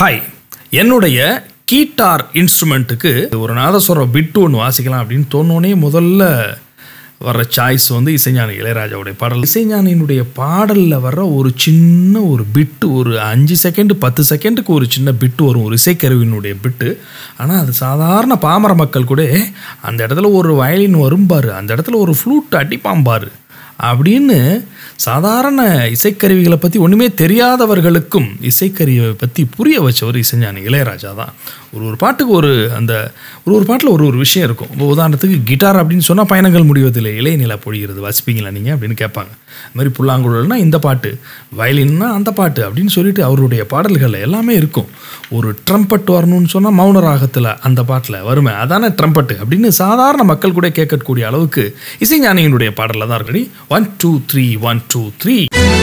hi என்னுடைய guitar இன்ஸ்ட்ருமெண்ட்டுக்கு ஒரு நாதஸ்வர பிட்டு ஒன்று வாசிக்கலாம் அப்படின்னு தோணுனே முதல்ல வர்ற சாய்ஸ் வந்து இசைஞானி இளையராஜாவுடைய பாடல் இசைஞானியினுடைய பாடலில் வர்ற ஒரு சின்ன ஒரு பிட்டு ஒரு அஞ்சு செகண்ட் பத்து செகண்டுக்கு ஒரு சின்ன பிட்டு வரும் ஒரு இசைக்கருவியினுடைய பிட்டு ஆனால் அது சாதாரண பாமர மக்கள் கூட "ஏ, அந்த இடத்துல ஒரு வயலின் வரும்பாரு அந்த இடத்துல ஒரு ஃப்ளூட் அடிப்பாம்பாரு அப்படின்னு சாதாரண இசைக்கருவிகளை பற்றி ஒன்றுமே தெரியாதவர்களுக்கும் இசைக்கருவியை பற்றி புரிய வச்சவர் இசைஞானி இளையராஜா தான் ஒரு ஒரு பாட்டுக்கு ஒரு அந்த ஒரு ஒரு பாட்டில் ஒரு ஒரு விஷயம் இருக்கும் இப்போ உதாரணத்துக்கு கிட்டார் அப்படின்னு சொன்னால் பயணங்கள் முடிவதில்லை இளையநிலா பொழிகிறது வாசிப்பீங்களா நீங்கள் அப்படின்னு கேட்பாங்க அது மாதிரி புல்லாங்குழல்னா இந்த பாட்டு வயலின்னா அந்த பாட்டு அப்படின்னு சொல்லிட்டு அவருடைய பாடல்கள் எல்லாமே இருக்கும் ஒரு ட்ரம்பட் வரணும்னு சொன்னால் மௌன ராகத்தில் அந்த பாட்டில் வருமே அதானே ட்ரம்பட்டு அப்படின்னு சாதாரண மக்கள் கூட கேட்கக்கூடிய அளவுக்கு இசைஞானியினுடைய பாடலில் தான் இருக்கு one two three one two three